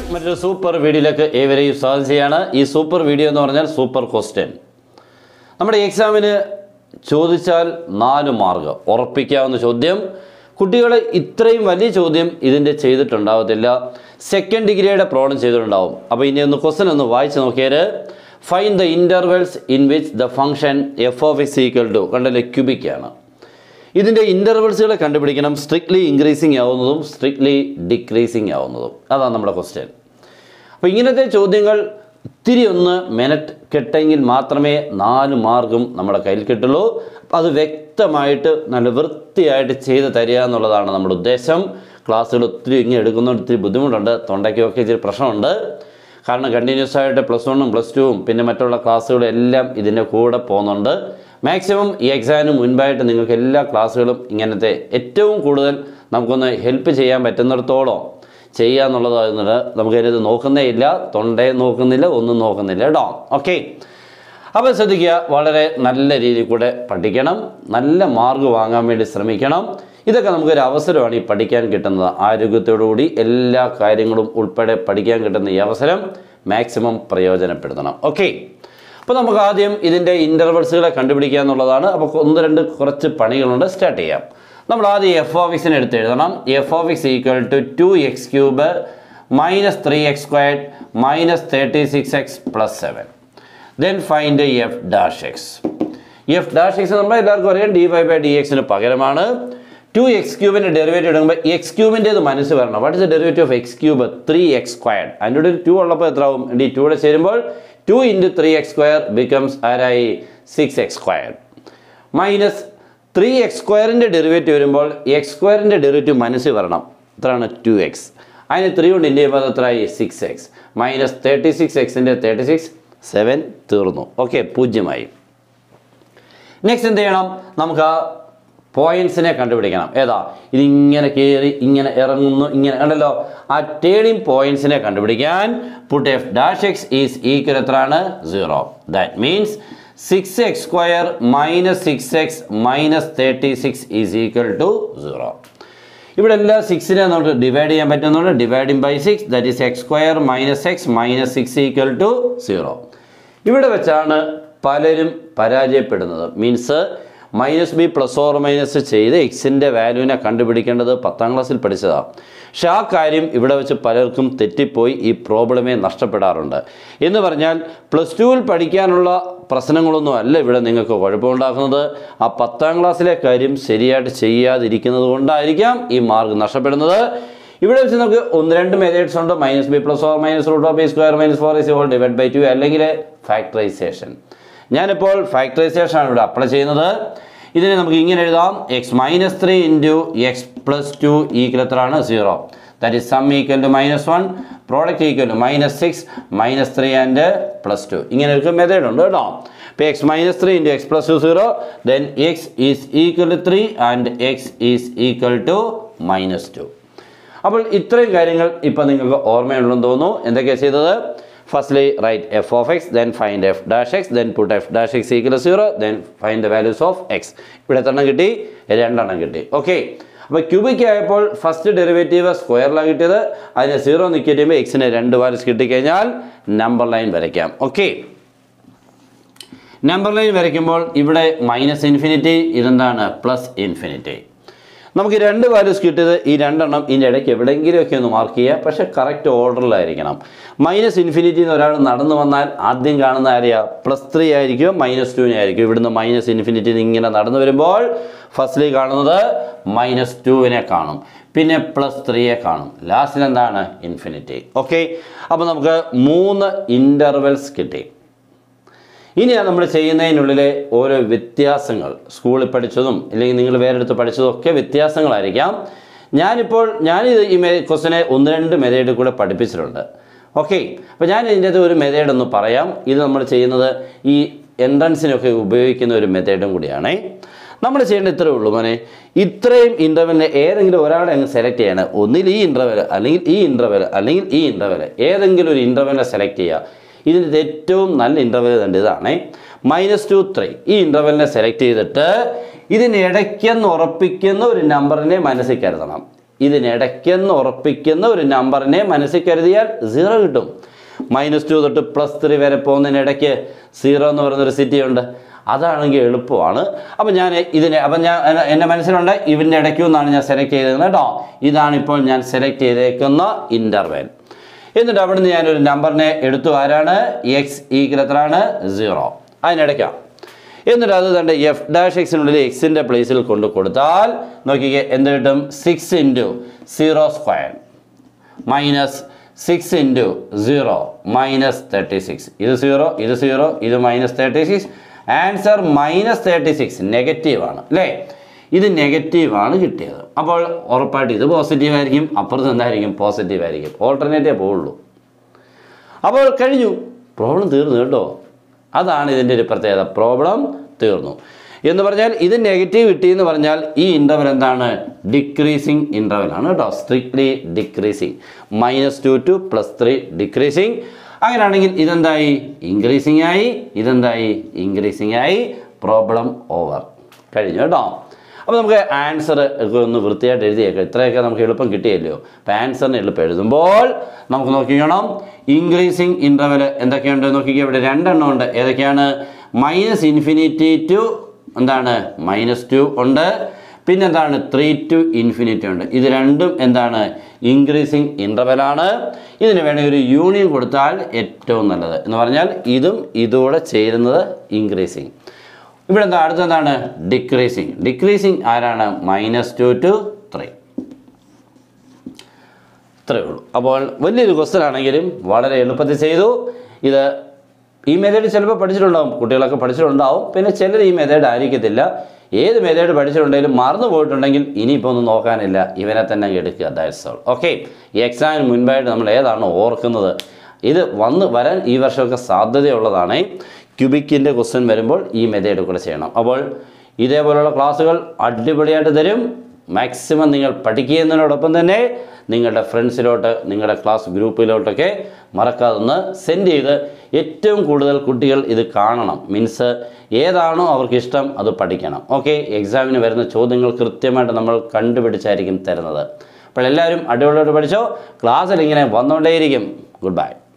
മറ്റൊരു സൂപ്പർ വീഡിയോയിലേക്ക് ഏവരെയും സ്വാഗതം ചെയ്യാണ് ഈ സൂപ്പർ വീഡിയോ എന്ന് പറഞ്ഞാൽ സൂപ്പർ ക്വസ്റ്റ്യൻ നമ്മുടെ എക്സാമിന് ചോദിച്ചാൽ നാല് മാർക്ക് ഉറപ്പിക്കാവുന്ന ചോദ്യം കുട്ടികൾ ഇത്രയും വലിയ ചോദ്യം ഇതിൻ്റെ ചെയ്തിട്ടുണ്ടാവത്തില്ല സെക്കൻഡ് ഡിഗ്രിയുടെ പ്രോബ്ലം ചെയ്തിട്ടുണ്ടാവും അപ്പോൾ ഇനി ഒന്ന് ക്വസ്റ്റൻ ഒന്ന് വായിച്ച് നോക്കിയാൽ find the intervals in which the function f of x equal to കണ്ടല്ലേ ക്യൂബിക്കാണ് ഇതിൻ്റെ ഇൻ്റർവൽസുകളെ കണ്ടുപിടിക്കണം സ്ട്രിക്ട്ലി ഇൻക്രീസിങ് ആവുന്നതും സ്ട്രിക്ട്ലി ഡിക്രീസിങ് ആവുന്നതും അതാണ് നമ്മുടെ ക്വസ്റ്റ്യൻ അപ്പോൾ ഇങ്ങനത്തെ ചോദ്യങ്ങൾ ഇത്തിരി ഒന്ന് മെനറ്റ് കെട്ടെങ്കിൽ മാത്രമേ നാല് മാർക്കും നമ്മുടെ കയ്യിൽ കിട്ടുള്ളൂ അപ്പോൾ അത് വ്യക്തമായിട്ട് നല്ല വൃത്തിയായിട്ട് ചെയ്ത് തരിക എന്നുള്ളതാണ് നമ്മുടെ ഉദ്ദേശം ക്ലാസ്സുകൾ ഒത്തിരി ഇങ്ങനെ എടുക്കുന്നതുകൊണ്ട് ഇത്തിരി ബുദ്ധിമുട്ടുണ്ട് തൊണ്ടയ്ക്കൊക്കെ ഇച്ചിരി പ്രശ്നമുണ്ട് കാരണം കണ്ടിന്യൂസ് ആയിട്ട് പ്ലസ് വണ്ണും പ്ലസ് ടുവും പിന്നെ മറ്റുള്ള ക്ലാസ്സുകളും എല്ലാം ഇതിൻ്റെ കൂടെ പോകുന്നുണ്ട് മാക്സിമം ഈ എക്സാമിന് മുൻപായിട്ട് നിങ്ങൾക്ക് എല്ലാ ക്ലാസ്സുകളും ഇങ്ങനത്തെ ഏറ്റവും കൂടുതൽ നമുക്കൊന്ന് ഹെൽപ്പ് ചെയ്യാൻ പറ്റുന്നിടത്തോളം ചെയ്യുക എന്നുള്ളതാകുന്നത് നമുക്കതിനത് നോക്കുന്നേ ഇല്ല തൊണ്ടയെ നോക്കുന്നില്ല ഒന്നും നോക്കുന്നില്ല കേട്ടോ ഓക്കെ അപ്പോൾ ശ്രദ്ധിക്കുക വളരെ നല്ല രീതിയിൽ കൂടെ പഠിക്കണം നല്ല മാർക്ക് വാങ്ങാൻ വേണ്ടി ശ്രമിക്കണം ഇതൊക്കെ നമുക്കൊരു അവസരമാണ് ഈ പഠിക്കാൻ കിട്ടുന്നത് ആരോഗ്യത്തോടുകൂടി എല്ലാ കാര്യങ്ങളും ഉൾപ്പെടെ പഠിക്കാൻ കിട്ടുന്ന ഈ അവസരം മാക്സിമം പ്രയോജനപ്പെടുത്തണം ഓക്കെ അപ്പോൾ നമുക്ക് ആദ്യം ഇതിൻ്റെ ഇൻ്റർവൽസുകളെ കണ്ടുപിടിക്കുക എന്നുള്ളതാണ് അപ്പോൾ ഒന്ന് രണ്ട് കുറച്ച് പണികളുണ്ട് സ്റ്റാർട്ട് ചെയ്യാം നമ്മൾ ആദ്യം എഫ് ഓഫീസിനെ എടുത്ത് എഴുതണം f of x equal to two x cube minus three x squared minus thirty six x plus seven then find f dash x f dash x നമ്മൾ എല്ലാവർക്കും അറിയാം ഡി വൈ ബൈ ഡി എക്സിന് പകരമാണ് ടു എക്സ് ക്യൂബിൻ്റെ derivative എടുക്കുമ്പോൾ x ക്യൂബിൻ്റേത് മനസ്സ് വരണം what is the derivative of x cube three x squared അതിൻ്റെ ഒരു ടു ഉള്ളപ്പോൾ എത്ര ആവും ഡി ടൂടെ ചേരുമ്പോൾ two into three X square becomes ആരായി six x squared minus three x സ്ക്വയറിൻ്റെ ഡെറിവേറ്റീവ് വരുമ്പോൾ എക്സ് സ്ക്വയറിൻ്റെ ഡെറിവേറ്റീവ് മനസ്സിൽ വരണം എത്രയാണ് ടു എക്സ് അതിന് ത്രീ കൊണ്ട് ഇൻറ്റു ചെയ്യുമ്പോൾ എത്രയായി six x minus thirty six എക്സിൻ്റെ തേർട്ടി സിക്സ് സെവൻ തീർന്നു ഓക്കെ പൂജ്യമായി നെക്സ്റ്റ് എന്ത് ചെയ്യണം നമുക്ക് ആ പോയിന്റ്സിനെ കണ്ടുപിടിക്കണം ഏതാ ഇതിങ്ങനെ കയറി ഇങ്ങനെ ഇറങ്ങുന്നു ഇങ്ങനെ കണ്ടല്ലോ ആ ടേണിംഗ് പോയിന്റ്സിനെ കണ്ടുപിടിക്കാൻ put f dash x is equal എത്രയാണ് zero that means six x square minus six x minus thirty six is equal to zero ഇവിടെ എല്ലാ സിക്സിനെ നമുക്ക് ഡിവൈഡ് ചെയ്യാൻ പറ്റുന്നുണ്ട് dividing by six that is x square minus x minus six equal to zero ഇവിടെ വെച്ചാണ് പലരും പരാജയപ്പെടുന്നത് means minus b plus or minus ചെയ്ത് എക്സിൻ്റെ വാല്യൂവിനെ കണ്ടുപിടിക്കേണ്ടത് പത്താം ക്ലാസ്സിൽ പഠിച്ചതാണ് പക്ഷെ ആ കാര്യം ഇവിടെ വെച്ച് പലർക്കും തെറ്റിപ്പോയി ഈ പ്രോബ്ലമേ നഷ്ടപ്പെടാറുണ്ട് എന്ന് പറഞ്ഞാൽ പ്ലസ് ടുവിൽ പഠിക്കാനുള്ള പ്രശ്നങ്ങളൊന്നും അല്ല ഇവിടെ നിങ്ങൾക്ക് കുഴപ്പമുണ്ടാക്കുന്നത് ആ പത്താം ക്ലാസ്സിലെ കാര്യം ശരിയായിട്ട് ചെയ്യാതിരിക്കുന്നത് കൊണ്ടായിരിക്കാം ഈ മാർക്ക് നഷ്ടപ്പെടുന്നത് ഇവിടെ വെച്ച് നമുക്ക് ഒന്ന് രണ്ട് മെത്തേഡ്സ് ഉണ്ട് minus b plus or minus root of b square minus four is whole divide by two അല്ലെങ്കിൽ ഫാക്ടറൈസേഷൻ ഞാനിപ്പോൾ ഫാക്ടറൈസേഷൻ ആണ് ഇവിടെ അപ്ലൈ ചെയ്യുന്നത് ഇതിനെ നമുക്ക് ഇങ്ങനെ എഴുതാം x minus three into x plus two equal എത്രയാണ് zero that is sum equal to minus one product equal to minus six minus three and plus two ഇങ്ങനെ ഒരു മെത്തേഡ് ഉണ്ട് കേട്ടോ ഇപ്പോൾ x minus three into x plus two zero then x is equal to three and x is equal to minus two അപ്പോൾ ഇത്രയും കാര്യങ്ങൾ ഇപ്പം നിങ്ങൾക്ക് ഓർമ്മയുണ്ടെന്ന് തോന്നുന്നു എന്തൊക്കെയാണ് ചെയ്തത് firstly write f of x then find f dash x then put f dash x equal zero then find the values of x ഇവിടെ എത്രണ്ണം കിട്ടി രണ്ടെണ്ണം കിട്ടി ഓക്കെ അപ്പോൾ ക്യൂബിക് ആയപ്പോൾ ഫസ്റ്റ് ഡെറിവേറ്റീവ് സ്ക്വയറിലാണ് കിട്ടിയത് അതിന് സീറോ നിൽക്കി കഴിയുമ്പോൾ എക്സിന് രണ്ട് വാല്യൂസ് കിട്ടിക്കഴിഞ്ഞാൽ നമ്പർ ലൈൻ വരയ്ക്കാം ഓക്കെ നമ്പർ ലൈൻ വരയ്ക്കുമ്പോൾ ഇവിടെ മൈനസ് ഇൻഫിനിറ്റി ഇതെന്താണ് പ്ലസ് ഇൻഫിനിറ്റി നമുക്ക് രണ്ട് വാല്യൂസ് കിട്ടിയത് ഈ രണ്ടെണ്ണം ഇതിൻ്റെ ഇടയ്ക്ക് എവിടെയെങ്കിലുമൊക്കെ ഒന്ന് മാർക്ക് ചെയ്യുക പക്ഷേ കറക്റ്റ് ഓർഡറിലായിരിക്കണം മൈനസ് ഇൻഫിനിറ്റി എന്ന് ഒരാൾ നടന്നു വന്നാൽ ആദ്യം കാണുന്ന ആരെയാ പ്ലസ് ത്രീ ആയിരിക്കും മൈനസ് ടുവിനെ ആയിരിക്കും ഇവിടുന്ന് മൈനസ് ഇൻഫിനിറ്റി ഇങ്ങനെ നടന്നു വരുമ്പോൾ ഫസ്റ്റ്ലി കാണുന്നത് മൈനസ് ടുവിനെ കാണും പിന്നെ പ്ലസ് ത്രീയെ കാണും ലാസ്റ്റിൽ എന്താണ് ഇൻഫിനിറ്റി ഓക്കെ അപ്പോൾ നമുക്ക് മൂന്ന് ഇൻ്റർവെൽസ് കിട്ടി ഇനിയാണ് നമ്മൾ ചെയ്യുന്നതിനുള്ളിലെ ഓരോ വ്യത്യാസങ്ങൾ സ്കൂളിൽ പഠിച്ചതും അല്ലെങ്കിൽ നിങ്ങൾ വേറെ അടുത്ത് പഠിച്ചതും ഒക്കെ വ്യത്യാസങ്ങളായിരിക്കാം ഞാനിപ്പോൾ ഞാനിത് ഈ മെ ക്വസ്റ്റിനെ ഒന്ന് രണ്ട് മെതേഡിൽ കൂടെ പഠിപ്പിച്ചിട്ടുണ്ട് ഓക്കെ അപ്പോൾ ഞാൻ ഇതിൻ്റെ അകത്ത് ഒരു മെതേഡ് ഒന്ന് പറയാം ഇത് നമ്മൾ ചെയ്യുന്നത് ഈ എൻട്രൻസിനൊക്കെ ഉപയോഗിക്കുന്ന ഒരു മെത്തേഡും കൂടിയാണേ നമ്മൾ ചെയ്യേണ്ട ഇത്രേ ഉള്ളൂ മോനെ ഇത്രയും ഇൻ്റർവെലിനെ ഏതെങ്കിലും ഒരാളെ അങ്ങ് സെലക്ട് ചെയ്യണം ഒന്നിൽ ഈ ഇൻ്റർവെൽ അല്ലെങ്കിൽ ഈ ഇൻ്റർവെൽ അല്ലെങ്കിൽ ഈ ഇൻ്റർവെൽ ഏതെങ്കിലും ഒരു ഇൻ്റർവെലിനെ സെലക്ട് ചെയ്യുക ഇതിൻ്റെ ഏറ്റവും നല്ല ഇൻ്റർവെൽ തന്നെ ഇതാണ് മൈനസ് ടു ത്രീ ഈ ഇൻ്റർവെലിനെ സെലക്ട് ചെയ്തിട്ട് ഇതിനിടയ്ക്കെന്ന് ഉറപ്പിക്കുന്ന ഒരു നമ്പറിനെ മനസ്സിൽ കരുതണം ഇതിനിടയ്ക്കെന്ന് ഉറപ്പിക്കുന്ന ഒരു നമ്പറിനെ മനസ്സിൽ കരുതിയാൽ സീറോ കിട്ടും മൈനസ് ടു തൊട്ട് പ്ലസ് ത്രീ വരെ പോകുന്നതിനിടയ്ക്ക് സീറോ എന്ന് പറയുന്നൊരു സിറ്റി ഉണ്ട് അതാണെങ്കിൽ എളുപ്പമാണ് അപ്പം ഞാൻ ഇതിനെ അപ്പം ഞാൻ എന്നെ- എൻ്റെ മനസ്സിലുണ്ട് ഇതിൻ്റെ ഇടയ്ക്കു നിന്നാണ് ഞാൻ സെലക്ട് ചെയ്തേക്കുന്നത് കേട്ടോ ഇതാണ് ഇപ്പോൾ ഞാൻ സെലക്ട് ചെയ്തേക്കുന്ന ഇൻ്റർവെൽ എന്നിട്ട് അവിടുന്ന് ഞാനൊരു നമ്പറിനെ എടുത്തു ആരാണ് എക്സ് ഈക്വൽ എത്രയാണ് സീറോ അതിനിടയ്ക്കാണ് എന്നിട്ട് അത് തൻ്റെ എഫ് ഡാഷ് എക്സിനുള്ളിൽ എക്സിൻ്റെ പ്ലേസിൽ കൊണ്ട് കൊടുത്താൽ നോക്കിക്കേ എന്ത് കിട്ടും six into zero square minus six into zero minus thirty six ഇത് സീറോ ഇത് സീറോ ഇത് minus thirty six answer minus thirty six നെഗറ്റീവാണ് അല്ലേ ഇത് നെഗറ്റീവാണ് കിട്ടിയത് അപ്പോൾ ഉറപ്പായിട്ട് ഇത് പോസിറ്റീവ് ആയിരിക്കും അപ്പുറത്ത് എന്തായിരിക്കും പോസിറ്റീവ് ആയിരിക്കും ഓൾട്ടർനേറ്റീവ് പോവുള്ളൂ അപ്പോൾ കഴിഞ്ഞു പ്രോബ്ലം തീർന്നു കേട്ടോ അതാണ് ഇതിൻ്റെ ഒരു പ്രത്യേകത പ്രോബ്ലം തീർന്നു എന്ന് പറഞ്ഞാൽ ഇത് നെഗറ്റീവ് കിട്ടി എന്ന് പറഞ്ഞാൽ ഈ ഇൻ്റർവൽ എന്താണ് ഡിക്രീസിങ് ഇൻ്റർവൽ ആണ് കേട്ടോ strictly decreasing minus two two plus three decreasing അങ്ങനെയാണെങ്കിൽ ഇതെന്തായി ഇൻക്രീസിങ് ആയി ഇതെന്തായി ഇൻക്രീസിങ് ആയി പ്രോബ്ലം ഓവർ കഴിഞ്ഞു കേട്ടോ അപ്പോൾ നമുക്ക് ആൻസർ ഒക്കെ ഒന്ന് വൃത്തിയായിട്ട് എഴുതിയേക്കാം ഇത്രയൊക്കെ നമുക്ക് എളുപ്പം കിട്ടിയല്ലോ അപ്പോൾ ആൻസറിന് എളുപ്പം എഴുതുമ്പോൾ നമുക്ക് നോക്കിക്കണം ഇൻക്രീസിങ് ഇൻ്റർവൽ എന്തൊക്കെയുണ്ട് നോക്കിക്കുക ഇവിടെ രണ്ടെണ്ണം ഉണ്ട് ഏതൊക്കെയാണ് മൈനസ് ഇൻഫിനിറ്റി ടു എന്താണ് മൈനസ് ടു ഉണ്ട് പിന്നെന്താണ് ത്രീ ടു ഇൻഫിനിറ്റി ഉണ്ട് ഇത് രണ്ടും എന്താണ് ഇൻക്രീസിങ് ഇൻ്റർവെലാണ് ഇതിന് വേണമെങ്കിൽ ഒരു യൂണിയൻ കൊടുത്താൽ ഏറ്റവും നല്ലത് എന്ന് പറഞ്ഞാൽ ഇതും ഇതൂടെ ചേരുന്നത് ഇൻക്രീസിങ് ഇവിടെ എന്താ അടുത്തെന്താണ് ഡിക്രീസിങ് ഡിക്രീസിങ് ആരാണ് മൈനസ് ടു ടു ത്രീ ഇത്രയേ ഉള്ളൂ അപ്പോൾ വലിയൊരു ക്വസ്റ്റൻ ആണെങ്കിലും വളരെ എളുപ്പത്തിൽ ചെയ്തു ഇത് ഈ മെത്തേഡ് ചിലപ്പോൾ പഠിച്ചിട്ടുണ്ടാവും കുട്ടികളൊക്കെ പഠിച്ചിട്ടുണ്ടാവും പിന്നെ ചിലർ ഈ മെത്തേഡ് ആയിരിക്കത്തില്ല ഏത് മെത്തേഡ് പഠിച്ചിട്ടുണ്ടെങ്കിലും മറന്നു പോയിട്ടുണ്ടെങ്കിൽ ഇനിയിപ്പോൾ ഒന്നും നോക്കാനില്ല ഇവനെ തന്നെ അങ്ങ് എടുക്കുക ദാറ്റ്സ് ഓൾ ഓക്കെ ഈ എക്സാമിന് മുൻപായിട്ട് നമ്മൾ ഏതാണ് ഓർക്കുന്നത് ഇത് വന്ന് വരാൻ ഈ വർഷമൊക്കെ സാധ്യതയുള്ളതാണ് ക്യൂബിക്കിൻ്റെ ക്വസ്റ്റ്യൻ വരുമ്പോൾ ഈ മെത്തേഡ് കൂടെ ചെയ്യണം അപ്പോൾ ഇതേപോലുള്ള ക്ലാസ്സുകൾ അടിപൊളിയായിട്ട് തരും മാക്സിമം നിങ്ങൾ പഠിക്കുന്നതിനോടൊപ്പം തന്നെ നിങ്ങളുടെ ഫ്രണ്ട്സിലോട്ട് നിങ്ങളുടെ ക്ലാസ് ഗ്രൂപ്പിലോട്ടൊക്കെ മറക്കാതെ ഒന്ന് സെൻഡ് ചെയ്ത് ഏറ്റവും കൂടുതൽ കുട്ടികൾ ഇത് കാണണം മീൻസ് ഏതാണോ അവർക്ക് ഇഷ്ടം അത് പഠിക്കണം ഓക്കെ എക്സാമിന് വരുന്ന ചോദ്യങ്ങൾ കൃത്യമായിട്ട് നമ്മൾ കണ്ടുപിടിച്ചായിരിക്കും തരുന്നത് അപ്പോൾ എല്ലാവരും അടിപൊളിയായിട്ട് പഠിച്ചോ ക്ലാസ്സിൽ ഇങ്ങനെ വന്നുകൊണ്ടേയിരിക്കും ഗുഡ് ബൈ